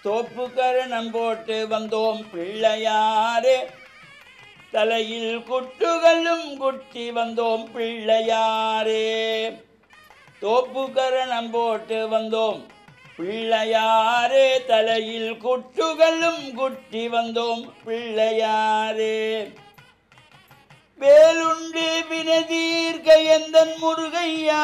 தோப்புக்கரணம் போட்டு வந்தோம் பிள்ளையாரே தலையில் குட்டுகளும் குட்டி வந்தோம் பிள்ளையாரே தோப்புக்கரணம் போட்டு வந்தோம் பிள்ளையாரே தலையில் குட்டுகளும் குட்டி வந்தோம் பிள்ளையாரே வேலுண்டு வினதீர்க்க எந்தன் முருகையா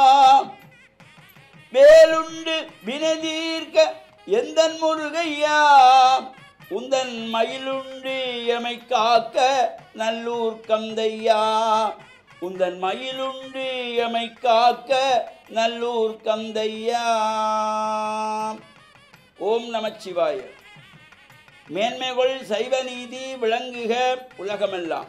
வேலுண்டு வினதீர்க்க எந்தன் முருகையா உந்தன் மயிலுண்டு எமை காக்க நல்லூர் கந்தையா உந்தன் மயிலுண்டு எமை காக்க நல்லூர் கந்தையா ஓம் நமச்சிவாய மேன்மைகள் சைவ நீதி விளங்குக உலகமெல்லாம்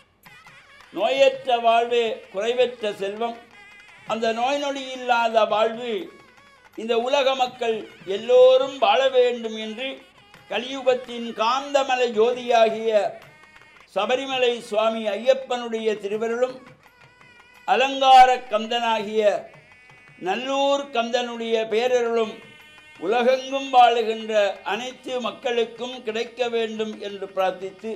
நோயற்ற வாழ்வே குறைவற்ற செல்வம் அந்த நோய் நொடி இல்லாத வாழ்வு இந்த உலக மக்கள் எல்லோரும் வாழ வேண்டும் என்று கலியுகத்தின் காந்தமலை ஜோதியாகிய சபரிமலை சுவாமி ஐயப்பனுடைய திருவருளும் அலங்கார கந்தனாகிய நல்லூர் கந்தனுடைய பேரருளும் உலகெங்கும் வாழுகின்ற அனைத்து மக்களுக்கும் கிடைக்க வேண்டும் என்று பிரார்த்தித்து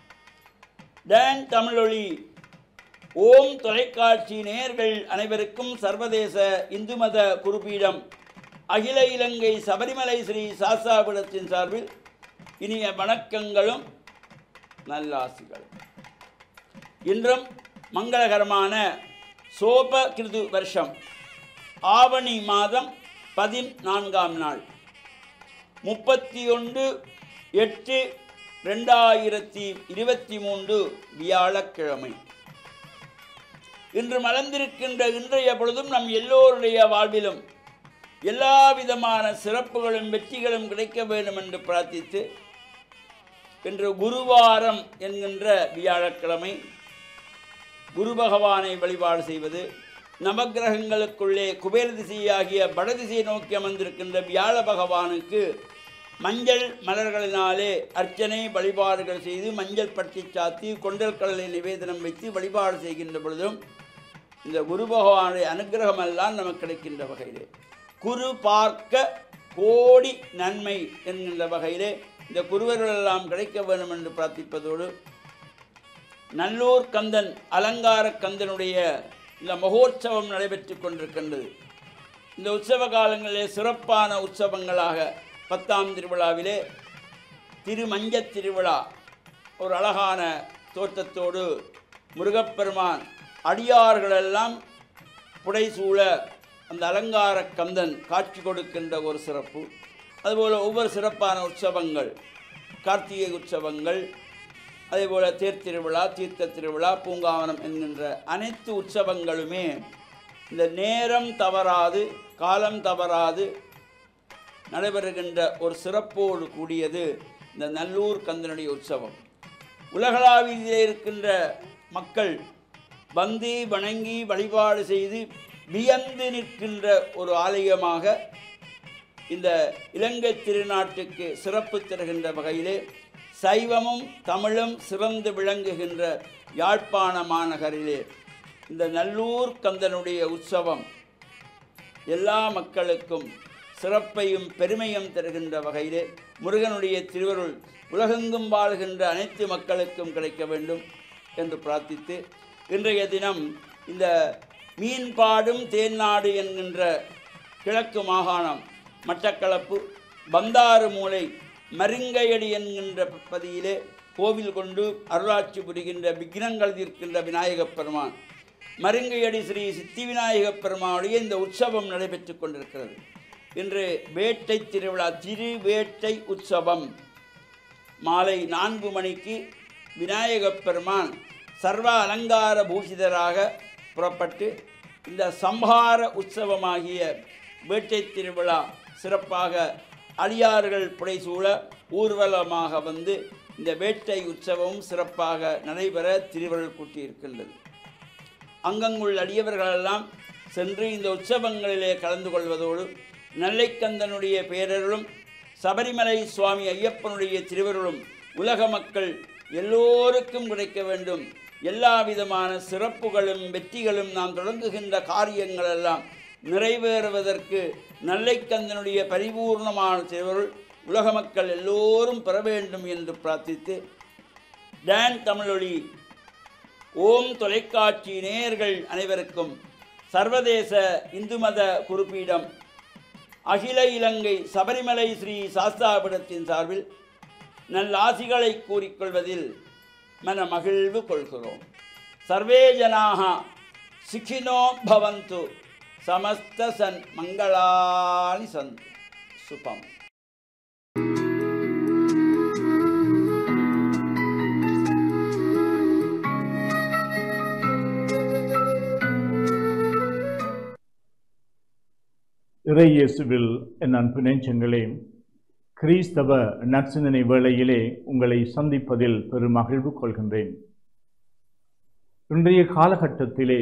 டான் தமிழொலி ஓம் தொலைக்காட்சி நேயர்கள் அனைவருக்கும் சர்வதேச இந்து மத குருபீடம் அகில இலங்கை சபரிமலை ஸ்ரீ சாஸ்தாபுரத்தின் சார்பில் இனிய வணக்கங்களும் நல்லாசிகளும் இன்றும் மங்களகரமான சோப கிருது வருஷம் ஆவணி மாதம் பதினான்காம் நாள் முப்பத்தி ஒன்று எட்டு ரெண்டாயிரத்தி இருபத்தி மூன்று வியாழக்கிழமை இன்று மலர்ந்திருக்கின்ற இன்றைய பொழுதும் நம் எல்லோருடைய வாழ்விலும் எல்லா விதமான சிறப்புகளும் வெற்றிகளும் கிடைக்க வேண்டும் என்று பிரார்த்தித்து இன்று குருவாரம் என்கின்ற வியாழக்கிழமை குரு பகவானை வழிபாடு செய்வது நவக்கிரகங்களுக்குள்ளே குபேர திசையாகிய வடதிசையை நோக்கி அமர்ந்திருக்கின்ற வியாழ பகவானுக்கு மஞ்சள் மலர்களினாலே அர்ச்சனை வழிபாடுகள் செய்து மஞ்சள் பட்டி சாத்தி கொண்டல் கடலை நிவேதனம் வைத்து வழிபாடு செய்கின்ற பொழுதும் இந்த குரு பகவானுடைய அனுகிரகம் எல்லாம் நமக்கு கிடைக்கின்ற வகையிலே குரு பார்க்க கோடி நன்மை என்கின்ற வகையிலே இந்த குருவர்கள் எல்லாம் கிடைக்க வேண்டும் என்று பிரார்த்திப்பதோடு நல்லூர் கந்தன் அலங்கார கந்தனுடைய இந்த மகோற்சவம் நடைபெற்று கொண்டிருக்கின்றது இந்த உற்சவ காலங்களிலே சிறப்பான உற்சவங்களாக பத்தாம் திருவிழாவிலே திருமஞ்சத் திருவிழா ஒரு அழகான தோற்றத்தோடு முருகப்பெருமான் அடியார்களெல்லாம் புடைசூழ அந்த அலங்கார கந்தன் காட்சி கொடுக்கின்ற ஒரு சிறப்பு அதுபோல் ஒவ்வொரு சிறப்பான உற்சவங்கள் கார்த்திகை உற்சவங்கள் அதேபோல் தேர் திருவிழா தீர்த்த திருவிழா பூங்காவனம் என்கின்ற அனைத்து உற்சவங்களுமே இந்த நேரம் தவறாது காலம் தவறாது நடைபெறுகின்ற ஒரு சிறப்போடு கூடியது இந்த நல்லூர் கந்தனுடைய உற்சவம் உலகளாவிலே இருக்கின்ற மக்கள் வந்து வணங்கி வழிபாடு செய்து வியந்து நிற்கின்ற ஒரு ஆலயமாக இந்த இலங்கை திருநாட்டுக்கு சிறப்பு தருகின்ற வகையிலே சைவமும் தமிழும் சிறந்து விளங்குகின்ற யாழ்ப்பாண மாநகரிலே இந்த நல்லூர் கந்தனுடைய உற்சவம் எல்லா மக்களுக்கும் சிறப்பையும் பெருமையும் தருகின்ற வகையிலே முருகனுடைய திருவருள் உலகெங்கும் வாழ்கின்ற அனைத்து மக்களுக்கும் கிடைக்க வேண்டும் என்று பிரார்த்தித்து இன்றைய தினம் இந்த மீன்பாடும் தேன்நாடு என்கின்ற கிழக்கு மாகாணம் மட்டக்களப்பு பந்தாறு மூலை மருங்கையடி என்கின்ற பதியிலே கோவில் கொண்டு அருளாட்சி புரிகின்ற விக்னங்கள் தீர்க்கின்ற விநாயகப் பெருமான் மருங்கையடி ஸ்ரீ சித்தி விநாயகப் பெருமானுடைய இந்த உற்சவம் நடைபெற்று கொண்டிருக்கிறது இன்று வேட்டை திருவிழா திருவேட்டை உற்சவம் மாலை நான்கு மணிக்கு விநாயகப் பெருமான் சர்வ அலங்கார பூஷிதராக புறப்பட்டு இந்த சம்ஹார உற்சவமாகிய வேட்டை திருவிழா சிறப்பாக அடியார்கள் புடைசூழ ஊர்வலமாக வந்து இந்த வேட்டை உற்சவம் சிறப்பாக நடைபெற திருவருள் கூட்டியிருக்கின்றது அங்கங்குள்ள அடியவர்களெல்லாம் சென்று இந்த உற்சவங்களிலே கலந்து கொள்வதோடு நல்லைக்கந்தனுடைய பேரருளும் சபரிமலை சுவாமி ஐயப்பனுடைய திருவருளும் உலக மக்கள் எல்லோருக்கும் கிடைக்க வேண்டும் எல்லா விதமான சிறப்புகளும் வெற்றிகளும் நாம் தொடங்குகின்ற காரியங்கள் எல்லாம் நிறைவேறுவதற்கு நல்லைக்கந்தனுடைய பரிபூர்ணமான திருவருள் உலக மக்கள் எல்லோரும் பெற வேண்டும் என்று பிரார்த்தித்து டான் தமிழொலி ஓம் தொலைக்காட்சி நேயர்கள் அனைவருக்கும் சர்வதேச இந்து மத குறிப்பீடம் அகில இலங்கை சபரிமலை ஸ்ரீ சாஸ்தாபீடத்தின் சார்பில் நல்லாசிகளை கூறிக்கொள்வதில் மன மகிழ்வு கொள்கிறோம் சர்வே ஜனாக சிக்கினோ பவந்து சமஸ்த சன் மங்களானி சந்து சுபம் இறையேசுவில் என் அன்பு நெஞ்சங்களே கிறிஸ்தவ நற்சிந்தனை வேளையிலே உங்களை சந்திப்பதில் பெரும் மகிழ்வு கொள்கின்றேன் இன்றைய காலகட்டத்திலே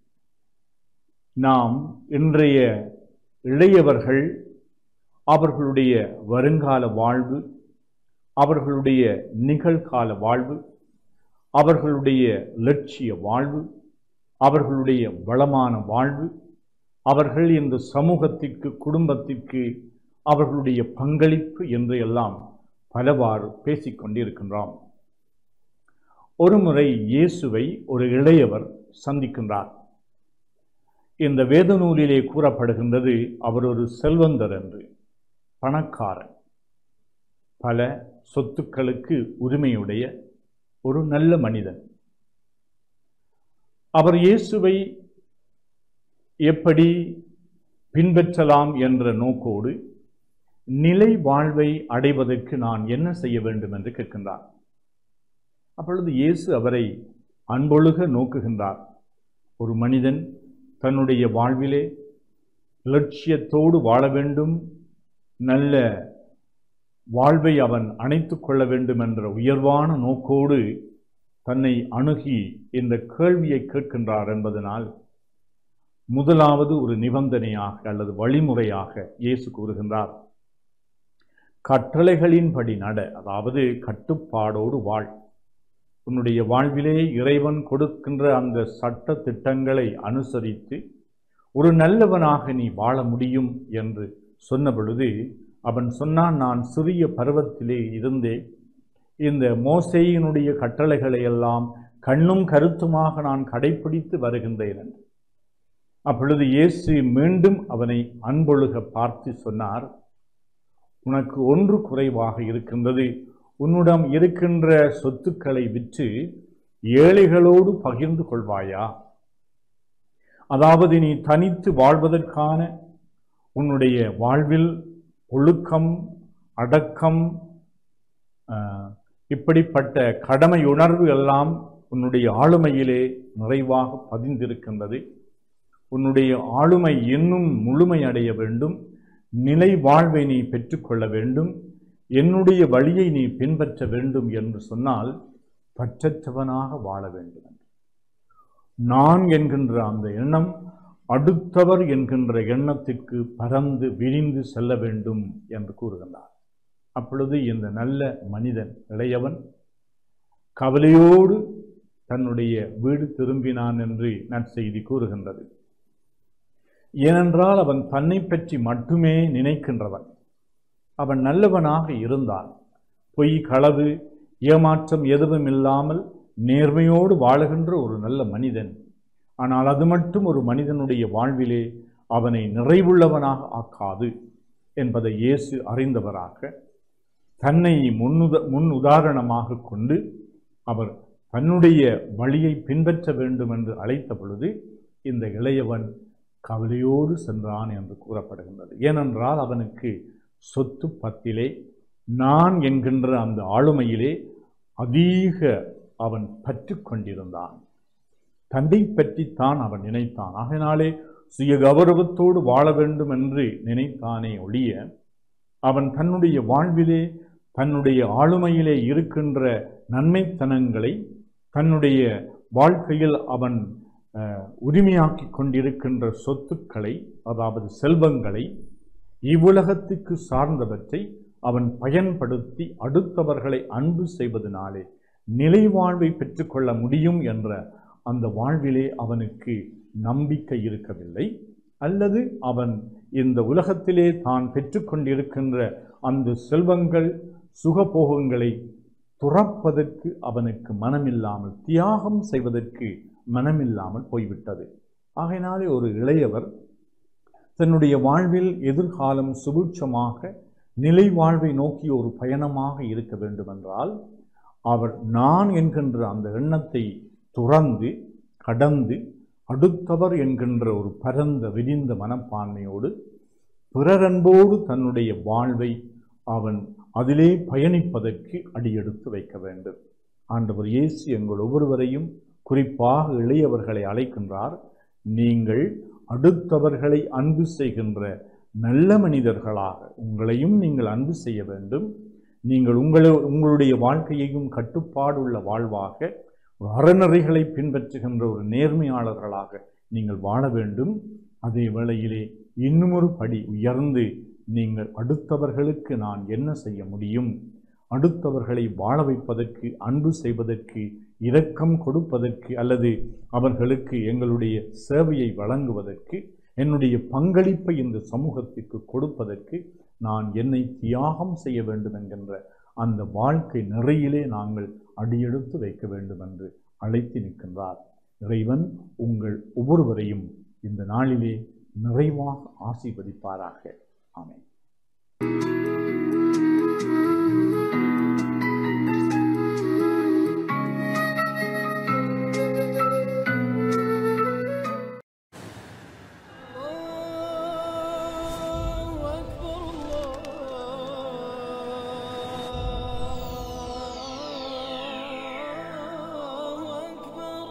நாம் இன்றைய இளையவர்கள் அவர்களுடைய வருங்கால வாழ்வு அவர்களுடைய நிகழ்கால வாழ்வு அவர்களுடைய லட்சிய வாழ்வு அவர்களுடைய வளமான வாழ்வு அவர்கள் இந்த சமூகத்திற்கு குடும்பத்திற்கு அவர்களுடைய பங்களிப்பு என்று எல்லாம் பலவாறு பேசிக் கொண்டிருக்கின்றோம் ஒருமுறை இயேசுவை ஒரு இளையவர் சந்திக்கின்றார் இந்த வேத நூலிலே கூறப்படுகின்றது அவர் ஒரு செல்வந்தர் என்று பணக்காரன் பல சொத்துக்களுக்கு உரிமையுடைய ஒரு நல்ல மனிதன் அவர் இயேசுவை எப்படி பின்பற்றலாம் என்ற நோக்கோடு நிலை வாழ்வை அடைவதற்கு நான் என்ன செய்ய வேண்டும் என்று கேட்கின்றார் அப்பொழுது இயேசு அவரை அன்பொழுக நோக்குகின்றார் ஒரு மனிதன் தன்னுடைய வாழ்விலே லட்சியத்தோடு வாழ வேண்டும் நல்ல வாழ்வை அவன் அணைத்து கொள்ள வேண்டும் என்ற உயர்வான நோக்கோடு தன்னை அணுகி இந்த கேள்வியை கேட்கின்றார் என்பதனால் முதலாவது ஒரு நிபந்தனையாக அல்லது வழிமுறையாக இயேசு கூறுகின்றார் கட்டளைகளின்படி நட அதாவது கட்டுப்பாடோடு வாழ் உன்னுடைய வாழ்விலே இறைவன் கொடுக்கின்ற அந்த சட்ட திட்டங்களை அனுசரித்து ஒரு நல்லவனாக நீ வாழ முடியும் என்று சொன்ன பொழுது அவன் சொன்னான் நான் சிறிய பருவத்திலே இருந்தே இந்த மோசையினுடைய கட்டளைகளை எல்லாம் கண்ணும் கருத்துமாக நான் கடைபிடித்து வருகின்றேன் என்று அப்பொழுது இயேசு மீண்டும் அவனை அன்பொழுக பார்த்து சொன்னார் உனக்கு ஒன்று குறைவாக இருக்கின்றது உன்னிடம் இருக்கின்ற சொத்துக்களை விற்று ஏழைகளோடு பகிர்ந்து கொள்வாயா அதாவது நீ தனித்து வாழ்வதற்கான உன்னுடைய வாழ்வில் ஒழுக்கம் அடக்கம் இப்படிப்பட்ட கடமை உணர்வு எல்லாம் உன்னுடைய ஆளுமையிலே நிறைவாக பதிந்திருக்கின்றது உன்னுடைய ஆளுமை இன்னும் முழுமையடைய வேண்டும் நிலை வாழ்வை நீ பெற்றுக்கொள்ள வேண்டும் என்னுடைய வழியை நீ பின்பற்ற வேண்டும் என்று சொன்னால் பற்றற்றவனாக வாழ வேண்டும் என்று நான் என்கின்ற அந்த எண்ணம் அடுத்தவர் என்கின்ற எண்ணத்திற்கு பறந்து விரிந்து செல்ல வேண்டும் என்று கூறுகின்றார் அப்பொழுது இந்த நல்ல மனிதன் இளையவன் கவலையோடு தன்னுடைய வீடு திரும்பினான் என்று நற்செய்தி கூறுகின்றது ஏனென்றால் அவன் தன்னை பற்றி மட்டுமே நினைக்கின்றவன் அவன் நல்லவனாக இருந்தான் பொய் களவு ஏமாற்றம் எதுவும் இல்லாமல் நேர்மையோடு வாழுகின்ற ஒரு நல்ல மனிதன் ஆனால் அது மட்டும் ஒரு மனிதனுடைய வாழ்விலே அவனை நிறைவுள்ளவனாக ஆக்காது என்பதை இயேசு அறிந்தவராக தன்னை முன்னுத முன் உதாரணமாக கொண்டு அவர் தன்னுடைய வழியை பின்பற்ற வேண்டும் என்று அழைத்த பொழுது இந்த இளையவன் கவலையோடு சென்றான் என்று கூறப்படுகின்றது ஏனென்றால் அவனுக்கு சொத்து பத்திலே நான் என்கின்ற அந்த ஆளுமையிலே அதிக அவன் பற்று கொண்டிருந்தான் தந்தை பற்றித்தான் அவன் நினைத்தான் ஆகையினாலே சுய கௌரவத்தோடு வாழ வேண்டும் என்று நினைத்தானே ஒழிய அவன் தன்னுடைய வாழ்விலே தன்னுடைய ஆளுமையிலே இருக்கின்ற நன்மைத்தனங்களை தன்னுடைய வாழ்க்கையில் அவன் அஹ், உரிமையாக்கி கொண்டிருக்கின்ற சொத்துக்களை அதாவது செல்வங்களை இவ்வுலகத்துக்கு சார்ந்தவற்றை அவன் பயன்படுத்தி அடுத்தவர்களை அன்பு செய்வதனாலே நிலை வாழ்வை பெற்றுக்கொள்ள முடியும் என்ற அந்த வாழ்விலே அவனுக்கு நம்பிக்கை இருக்கவில்லை அல்லது அவன் இந்த உலகத்திலே தான் பெற்றுக்கொண்டிருக்கின்ற அந்த செல்வங்கள் சுகபோகங்களை துறப்பதற்கு அவனுக்கு மனமில்லாமல் தியாகம் செய்வதற்கு மனமில்லாமல் போய்விட்டது ஆகையினாலே ஒரு இளையவர் தன்னுடைய வாழ்வில் எதிர்காலம் சுபிட்சமாக நிலை வாழ்வை நோக்கி ஒரு பயணமாக இருக்க வேண்டுமென்றால் அவர் நான் என்கின்ற அந்த எண்ணத்தை துறந்து கடந்து அடுத்தவர் என்கின்ற ஒரு பரந்த விரிந்த மனப்பான்மையோடு பிறரன்போடு தன்னுடைய வாழ்வை அவன் அதிலே பயணிப்பதற்கு அடியெடுத்து வைக்க வேண்டும் ஆண்டவர் இயேசு எங்கள் ஒவ்வொருவரையும் குறிப்பாக இளையவர்களை அழைக்கின்றார் நீங்கள் அடுத்தவர்களை அன்பு செய்கின்ற நல்ல மனிதர்களாக உங்களையும் நீங்கள் அன்பு செய்ய வேண்டும் நீங்கள் உங்களை உங்களுடைய வாழ்க்கையையும் கட்டுப்பாடுள்ள வாழ்வாக ஒரு அறநெறிகளை பின்பற்றுகின்ற ஒரு நேர்மையாளர்களாக நீங்கள் வாழ வேண்டும் அதே வேளையிலே இன்னுமொரு படி உயர்ந்து நீங்கள் அடுத்தவர்களுக்கு நான் என்ன செய்ய முடியும் அடுத்தவர்களை வாழ வைப்பதற்கு அன்பு செய்வதற்கு இரக்கம் கொடுப்பதற்கு அல்லது அவர்களுக்கு எங்களுடைய சேவையை வழங்குவதற்கு என்னுடைய பங்களிப்பை இந்த சமூகத்திற்கு கொடுப்பதற்கு நான் என்னை தியாகம் செய்ய வேண்டும் என்கின்ற அந்த வாழ்க்கை நிறையிலே நாங்கள் அடியெடுத்து வைக்க வேண்டும் என்று அழைத்து நிற்கின்றார் இறைவன் உங்கள் ஒவ்வொருவரையும் இந்த நாளிலே நிறைவாக ஆசீர்வதிப்பாராக ஆமென் الله أكبر الله أكبر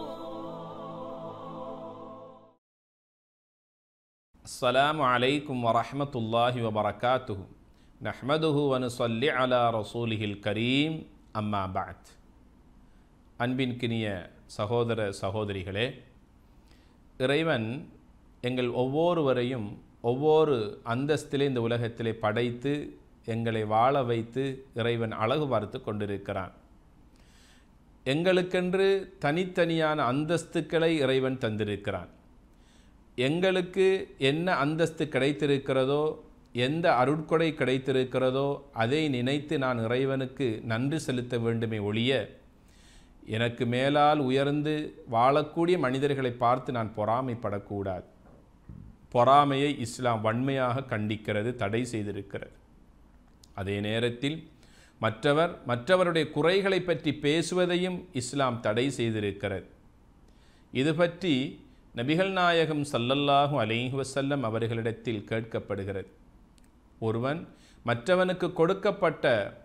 السلام عليكم ورحمة الله وبركاته نحمده ونصلي على رسوله الكريم أما بعد அன்பின்கினிய சகோதர சகோதரிகளே இறைவன் எங்கள் ஒவ்வொருவரையும் ஒவ்வொரு அந்தஸ்திலே இந்த உலகத்திலே படைத்து எங்களை வாழ வைத்து இறைவன் அழகு பார்த்து கொண்டிருக்கிறான் எங்களுக்கென்று தனித்தனியான அந்தஸ்துக்களை இறைவன் தந்திருக்கிறான் எங்களுக்கு என்ன அந்தஸ்து கிடைத்திருக்கிறதோ எந்த அருட்கொடை கிடைத்திருக்கிறதோ அதை நினைத்து நான் இறைவனுக்கு நன்றி செலுத்த வேண்டுமே ஒழிய எனக்கு மேலால் உயர்ந்து வாழக்கூடிய மனிதர்களை பார்த்து நான் பொறாமைப்படக்கூடாது பொறாமையை இஸ்லாம் வன்மையாக கண்டிக்கிறது தடை செய்திருக்கிறது அதே நேரத்தில் மற்றவர் மற்றவருடைய குறைகளை பற்றி பேசுவதையும் இஸ்லாம் தடை செய்திருக்கிறது இது பற்றி நபிகள் நாயகம் சல்லல்லாஹு அலைஹி வஸல்லம் அவர்களிடத்தில் கேட்கப்படுகிறது ஒருவன் மற்றவனுக்கு கொடுக்கப்பட்ட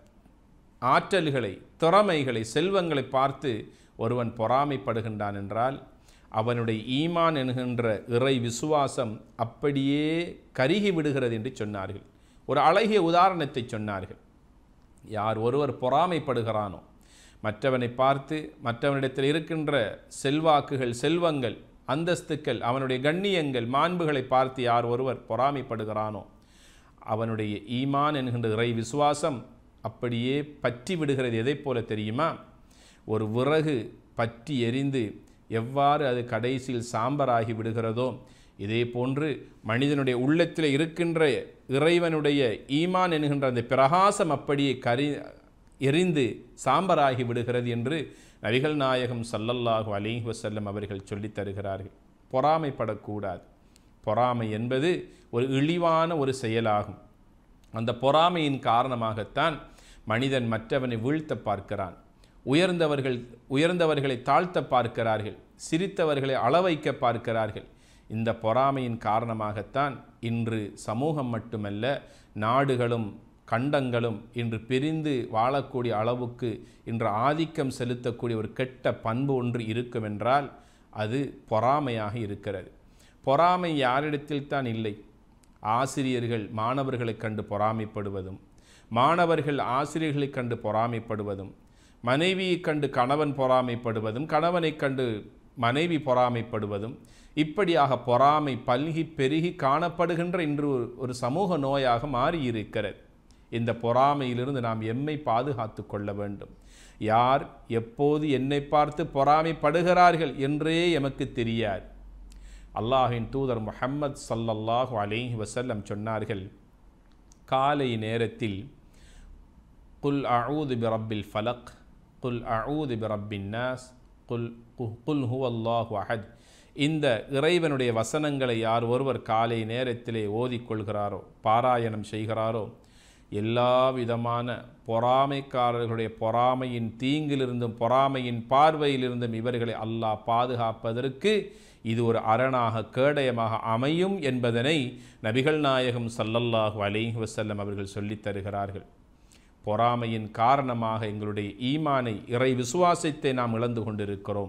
ஆற்றல்களை திறமைகளை செல்வங்களை பார்த்து ஒருவன் பொறாமைப்படுகின்றான் என்றால் அவனுடைய ஈமான் என்கின்ற இறை விசுவாசம் அப்படியே கருகி விடுகிறது என்று சொன்னார்கள் ஒரு அழகிய உதாரணத்தை சொன்னார்கள் யார் ஒருவர் பொறாமைப்படுகிறானோ மற்றவனை பார்த்து மற்றவனிடத்தில் இருக்கின்ற செல்வாக்குகள் செல்வங்கள் அந்தஸ்துக்கள் அவனுடைய கண்ணியங்கள் மாண்புகளை பார்த்து யார் ஒருவர் பொறாமைப்படுகிறானோ அவனுடைய ஈமான் என்கின்ற இறை விசுவாசம் அப்படியே பற்றி விடுகிறது எதைப் போல தெரியுமா ஒரு விறகு பற்றி எரிந்து எவ்வாறு அது கடைசியில் சாம்பராகி விடுகிறதோ இதே போன்று மனிதனுடைய உள்ளத்தில் இருக்கின்ற இறைவனுடைய ஈமான் என்கின்ற அந்த பிரகாசம் அப்படியே கரி எரிந்து சாம்பராகி விடுகிறது என்று நபிகள் நாயகம் சல்லல்லாஹு அலைஹி வஸல்லம் அவர்கள் சொல்லித் தருகிறார்கள் பொறாமைப்படக்கூடாது பொறாமை என்பது ஒரு இழிவான ஒரு செயலாகும் அந்த பொறாமையின் காரணமாகத்தான் மனிதன் மற்றவனை வீழ்த்த பார்க்கிறான் உயர்ந்தவர்கள் உயர்ந்தவர்களை தாழ்த்த பார்க்கிறார்கள் சிரித்தவர்களை அளவைக்க பார்க்கிறார்கள் இந்த பொறாமையின் காரணமாகத்தான் இன்று சமூகம் மட்டுமல்ல நாடுகளும் கண்டங்களும் இன்று பிரிந்து வாழக்கூடிய அளவுக்கு இன்று ஆதிக்கம் செலுத்தக்கூடிய ஒரு கெட்ட பண்பு ஒன்று இருக்கும் என்றால் அது பொறாமையாக இருக்கிறது பொறாமை யாரிடத்தில் தான் இல்லை ஆசிரியர்கள் மாணவர்களைக் கண்டு பொறாமைப்படுவதும் மாணவர்கள் ஆசிரியர்களைக் கண்டு பொறாமைப்படுவதும் மனைவியைக் கண்டு கணவன் பொறாமைப்படுவதும் கணவனைக் கண்டு மனைவி பொறாமைப்படுவதும் இப்படியாக பொறாமை பல்கி பெருகி காணப்படுகின்ற இன்று ஒரு- ஒரு சமூக நோயாக மாறியிருக்கிறது இந்த பொறாமையிலிருந்து நாம் எம்மை பாதுகாத்து கொள்ள வேண்டும் யார் எப்போது என்னை பார்த்து பொறாமைப்படுகிறார்கள் என்றே எமக்கு தெரியாது அல்லாஹின் தூதர் முஹம்மது ஸல்லல்லாஹு அலைஹி வஸல்லம் சொன்னார்கள் காலை நேரத்தில் குல் அஊது பிரப்பில் ஃபலக் குல் அஊது பிரப்பின் நாஸ் குல் குல் ஹு அல்லாஹு அஹத் இந்த இறைவனுடைய வசனங்களை யார் ஒருவர் காலை நேரத்திலே ஓதிக்கொள்கிறாரோ பாராயணம் செய்கிறாரோ எல்லா விதமான பொறாமைக்காரர்களுடைய பொறாமையின் தீங்கிலிருந்தும் பொறாமையின் பார்வையிலிருந்தும் இவர்களை அல்லாஹ் பாதுகாப்பதற்கு இது ஒரு அரணாக கேடயமாக அமையும் என்பதனை நபிகள் நாயகம் சல்லல்லாஹு அலைஹி வஸல்லம் அவர்கள் சொல்லித் தருகிறார்கள் பொறாமையின் காரணமாக எங்களுடைய ஈமானை இறை விசுவாசத்தை நாம் இழந்து கொண்டிருக்கிறோம்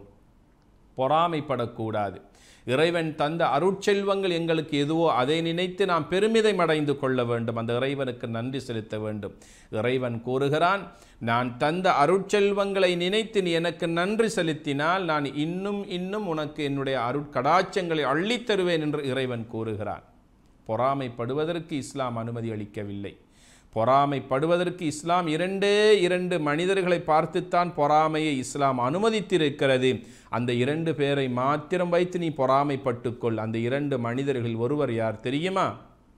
பொறாமைப்படக்கூடாது இறைவன் தந்த அருட்செல்வங்கள் எங்களுக்கு எதுவோ அதை நினைத்து நாம் பெருமிதம் அடைந்து கொள்ள வேண்டும் அந்த இறைவனுக்கு நன்றி செலுத்த வேண்டும் இறைவன் கூறுகிறான் நான் தந்த அருட்செல்வங்களை நினைத்து நீ எனக்கு நன்றி செலுத்தினால் நான் இன்னும் இன்னும் உனக்கு என்னுடைய அருட்கடாட்சங்களை அள்ளித் தருவேன் என்று இறைவன் கூறுகிறான் பொறாமைப்படுவதற்கு இஸ்லாம் அனுமதி அளிக்கவில்லை பொறாமைப்படுவதற்கு இஸ்லாம் இரண்டே இரண்டு மனிதர்களை பார்த்துத்தான் பொறாமையை இஸ்லாம் அனுமதித்திருக்கிறது அந்த இரண்டு பேரை மாத்திரம் வைத்து நீ பொறாமைப்பட்டுக்கொள் அந்த இரண்டு மனிதர்களில் ஒருவர் யார் தெரியுமா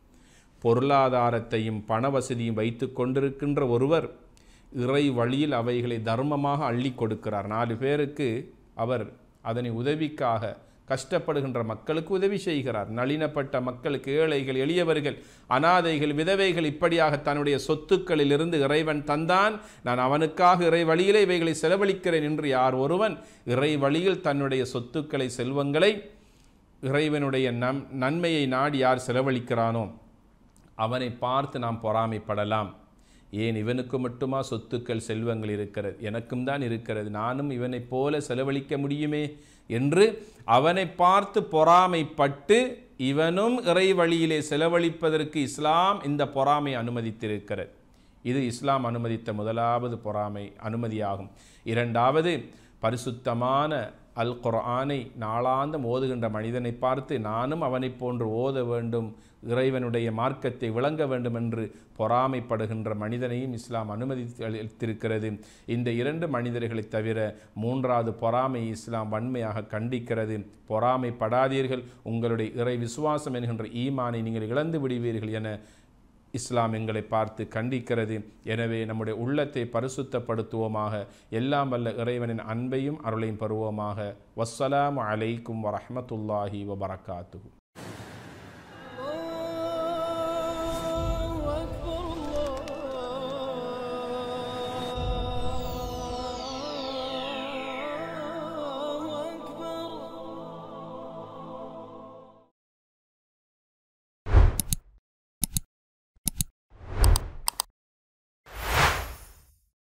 பொருளாதாரத்தையும் பண வசதியும் வைத்து கொண்டிருக்கின்ற ஒருவர் இறை வழியில் அவைகளை தர்மமாக அள்ளி கொடுக்கிறார் நாலு பேருக்கு அவர் அதனை உதவிக்காக கஷ்டப்படுகின்ற மக்களுக்கு உதவி செய்கிறார் நளினப்பட்ட மக்களுக்கு ஏழைகள் எளியவர்கள் அனாதைகள் விதவைகள் இப்படியாக தன்னுடைய சொத்துக்களிலிருந்து இறைவன் தந்தான் நான் அவனுக்காக இறை வழியிலே இவைகளை செலவழிக்கிறேன் என்று யார் ஒருவன் இறை வழியில் தன்னுடைய சொத்துக்களை செல்வங்களை இறைவனுடைய நம் நன்மையை நாடி யார் செலவழிக்கிறானோ அவனை பார்த்து நாம் பொறாமைப்படலாம் ஏன் இவனுக்கு மட்டுமா சொத்துக்கள் செல்வங்கள் இருக்கிறது எனக்கும் தான் இருக்கிறது நானும் இவனைப் போல செலவழிக்க முடியுமே என்று அவனை பார்த்து பொறாமைப்பட்டு இவனும் இறை வழியிலே செலவழிப்பதற்கு இஸ்லாம் இந்த பொறாமை அனுமதித்திருக்கிறது இது இஸ்லாம் அனுமதித்த முதலாவது பொறாமை அனுமதியாகும் இரண்டாவது பரிசுத்தமான அல் குர்ஆனை நாளாந்தம் ஓதுகின்ற மனிதனை பார்த்து நானும் அவனைப் போன்று ஓத வேண்டும் இறைவனுடைய மார்க்கத்தை விளங்க வேண்டும் என்று பொறாமைப்படுகின்ற மனிதனையும் இஸ்லாம் அனுமதித்து அளித்திருக்கிறது இந்த இரண்டு மனிதர்களைத் தவிர மூன்றாவது பொறாமை இஸ்லாம் வன்மையாக கண்டிக்கிறது பொறாமைப்படாதீர்கள் உங்களுடைய இறை விசுவாசம் என்கின்ற ஈமானை நீங்கள் இழந்து விடுவீர்கள் என இஸ்லாம் எங்களை பார்த்து கண்டிக்கிறது எனவே நம்முடைய உள்ளத்தை பரிசுத்தப்படுத்துவோமாக எல்லாம் வல்ல இறைவனின் அன்பையும் அருளையும் பெறுவோமாக வஸ்ஸலாமு அலைக்கும் வரஹ்மத்துல்லாஹி வபரகாத்துஹு